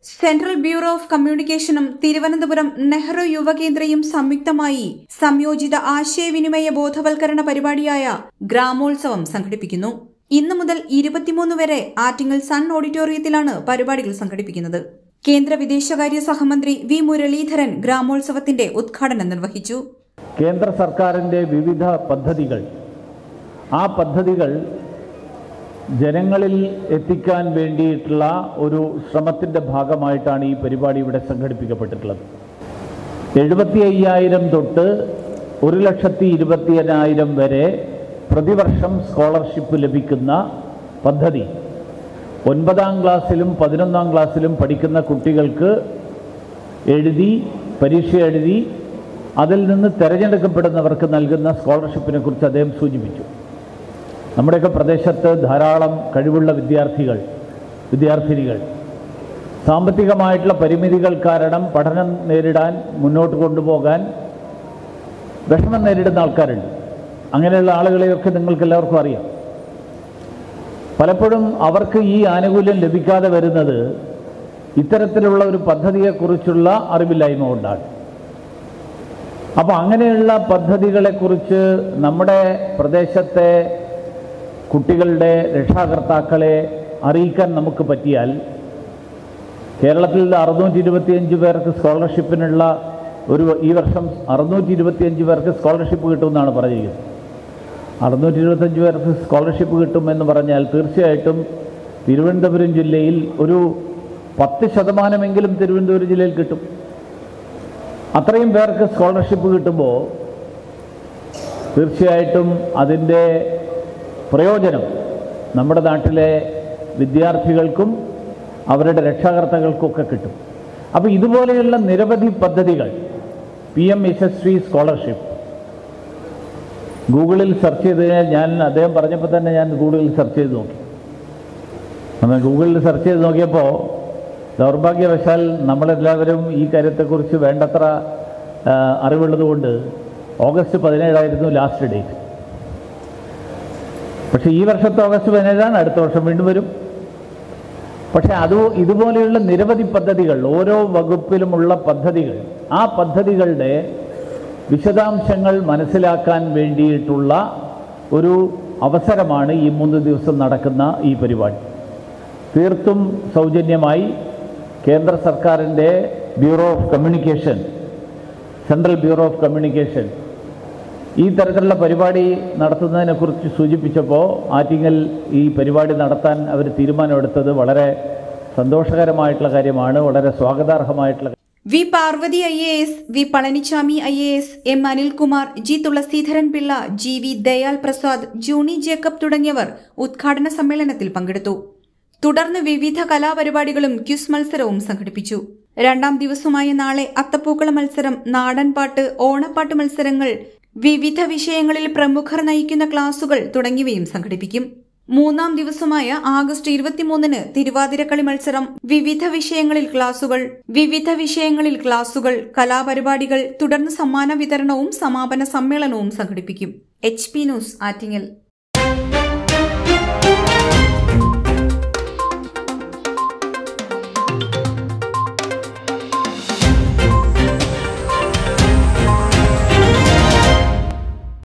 central bureau of കമ്മ്യൂണിക്കേഷനും തിരുവനന്തപുരം നെഹ്റു യുവകേന്ദ്രയും സംയുക്തമായി സംയോജിത ആശയവിനിമയ ബോധവൽക്കരണ പരിപാടിയായ ഗ്രാമോത്സവം സംഘടിപ്പിക്കുന്നു ഇന്നു മുതൽ ഇരുപത്തിമൂന്ന് വരെ ആറ്റിങ്ങൽ സൺ ഓഡിറ്റോറിയത്തിലാണ് പരിപാടികൾ സംഘടിപ്പിക്കുന്നത് കേന്ദ്ര വിദേശകാര്യ സഹമന്ത്രി വി മുരളീധരൻ ഗ്രാമോത്സവത്തിന്റെ ഉദ്ഘാടനം നിർവഹിച്ചു കേന്ദ്ര സർക്കാരിൻ്റെ വിവിധ പദ്ധതികൾ ആ പദ്ധതികൾ ജനങ്ങളിൽ എത്തിക്കാൻ വേണ്ടിയിട്ടുള്ള ഒരു ശ്രമത്തിൻ്റെ ഭാഗമായിട്ടാണ് ഈ പരിപാടി ഇവിടെ സംഘടിപ്പിക്കപ്പെട്ടിട്ടുള്ളത് എഴുപത്തി അയ്യായിരം തൊട്ട് ഒരു ലക്ഷത്തി ഇരുപത്തിയനായിരം വരെ പ്രതിവർഷം സ്കോളർഷിപ്പ് ലഭിക്കുന്ന പദ്ധതി ഒൻപതാം ക്ലാസ്സിലും പതിനൊന്നാം ക്ലാസ്സിലും പഠിക്കുന്ന കുട്ടികൾക്ക് എഴുതി പരീക്ഷ എഴുതി അതിൽ നിന്ന് തിരഞ്ഞെടുക്കപ്പെടുന്നവർക്ക് നൽകുന്ന സ്കോളർഷിപ്പിനെ കുറിച്ച് അദ്ദേഹം സൂചിപ്പിച്ചു നമ്മുടെയൊക്കെ പ്രദേശത്ത് ധാരാളം കഴിവുള്ള വിദ്യാർത്ഥികൾ വിദ്യാർത്ഥിനികൾ സാമ്പത്തികമായിട്ടുള്ള പരിമിതികൾ കാരണം പഠനം നേരിടാൻ മുന്നോട്ട് കൊണ്ടുപോകാൻ വിഷമം നേരിടുന്ന ആൾക്കാരുണ്ട് അങ്ങനെയുള്ള ആളുകളെയൊക്കെ നിങ്ങൾക്ക് എല്ലാവർക്കും അറിയാം പലപ്പോഴും അവർക്ക് ഈ ആനുകൂല്യം ലഭിക്കാതെ വരുന്നത് ഇത്തരത്തിലുള്ള ഒരു പദ്ധതിയെക്കുറിച്ചുള്ള അറിവില്ലായ്മ കൊണ്ടാണ് അപ്പോൾ അങ്ങനെയുള്ള പദ്ധതികളെക്കുറിച്ച് നമ്മുടെ പ്രദേശത്തെ കുട്ടികളുടെ രക്ഷാകർത്താക്കളെ അറിയിക്കാൻ നമുക്ക് പറ്റിയാൽ കേരളത്തിൽ അറുന്നൂറ്റി ഇരുപത്തിയഞ്ച് പേർക്ക് സ്കോളർഷിപ്പിനുള്ള ഒരു ഈ വർഷം അറുന്നൂറ്റി ഇരുപത്തിയഞ്ച് പേർക്ക് സ്കോളർഷിപ്പ് കിട്ടുമെന്നാണ് പറഞ്ഞിരിക്കുന്നത് അറുന്നൂറ്റി ഇരുപത്തഞ്ച് പേർക്ക് സ്കോളർഷിപ്പ് കിട്ടുമെന്ന് പറഞ്ഞാൽ തീർച്ചയായിട്ടും തിരുവനന്തപുരം ജില്ലയിൽ ഒരു പത്ത് ശതമാനമെങ്കിലും തിരുവനന്തപുരം ജില്ലയിൽ കിട്ടും അത്രയും പേർക്ക് സ്കോളർഷിപ്പ് കിട്ടുമ്പോൾ തീർച്ചയായിട്ടും അതിൻ്റെ പ്രയോജനം നമ്മുടെ നാട്ടിലെ വിദ്യാർത്ഥികൾക്കും അവരുടെ രക്ഷാകർത്താക്കൾക്കൊക്കെ കിട്ടും അപ്പോൾ ഇതുപോലെയുള്ള നിരവധി പദ്ധതികൾ പി എം യശസ്വി സ്കോളർഷിപ്പ് ഗൂഗിളിൽ സെർച്ച് ചെയ്ത് കഴിഞ്ഞാൽ ഞാൻ അദ്ദേഹം പറഞ്ഞപ്പോൾ തന്നെ ഞാൻ ഗൂഗിളിൽ സെർച്ച് ചെയ്ത് നോക്കി നമ്മൾ ഗൂഗിളിൽ സെർച്ച് ചെയ്ത് നോക്കിയപ്പോൾ ദൗർഭാഗ്യവശാൽ നമ്മളെല്ലാവരും ഈ കാര്യത്തെക്കുറിച്ച് വേണ്ടത്ര ആ, അറിവുള്ളതുകൊണ്ട് ഓഗസ്റ്റ് പതിനേഴായിരുന്നു ലാസ്റ്റ് ഡേറ്റ് പക്ഷേ ഈ വർഷത്തെ ഓഗസ്റ്റ് പതിനേഴാണ് അടുത്ത വർഷം വീണ്ടും വരും പക്ഷേ അത് ഇതുപോലെയുള്ള നിരവധി പദ്ധതികൾ ഓരോ വകുപ്പിലുമുള്ള പദ്ധതികൾ ആ പദ്ധതികളുടെ വിശദാംശങ്ങൾ മനസ്സിലാക്കാൻ വേണ്ടിയിട്ടുള്ള ഒരു അവസരമാണ് ഈ മൂന്ന് ദിവസം നടക്കുന്ന ഈ പരിപാടി തീർത്തും സൗജന്യമായി കേന്ദ്ര സർക്കാരിൻ്റെ bureau of communication central bureau of communication ഈ തരത്തിലുള്ള പരിപാടി നടത്തുന്നതിനെക്കുറിച്ച് സൂചിപ്പിച്ചപ്പോൾ ആറ്റിങ്ങൽ ഈ പരിപാടി നടത്താൻ അവർ തീരുമാനമെടുത്തത് വളരെ സന്തോഷകരമായിട്ടുള്ള കാര്യമാണ് വളരെ സ്വാഗതാർഹമായിട്ടുള്ള V Parvathy I A S V Palanichamy I A S M Anilkumar G Thulaseedharan Pillai G V Dayal Prasad Juni Jacob തുടങ്ങിയവർ ഉദ്ഘാടന സമ്മേളനത്തിൽ പങ്കെടുത്തു തുടർന്ന് വിവിധ കലാപരിപാടികളും ക്യുസ് മത്സരവും സംഘടിപ്പിച്ചു രണ്ടാം ദിവസമായ നാളെ അത്തപ്പൂക്കള മത്സരം നാടൻപാട്ട് ഓണപ്പാട്ട് മത്സരങ്ങൾ വിവിധ വിഷയങ്ങളിൽ പ്രമുഖർ നയിക്കുന്ന ക്ലാസുകൾ തുടങ്ങിയവയും സംഘടിപ്പിക്കും മൂന്നാം ദിവസമായ ആഗസ്റ്റ് ഇരുപത്തിമൂന്നിന് തിരുവാതിരക്കളി മത്സരം വിവിധ വിഷയങ്ങളിൽ ക്ലാസുകൾ വിവിധ വിഷയങ്ങളിൽ ക്ലാസുകൾ കലാപരിപാടികൾ തുടർന്ന് സമ്മാന വിതരണവും സമാപന സമ്മേളനവും സംഘടിപ്പിക്കും എച്ച് പി ന്യൂസ് ആറ്റിങ്ങൽ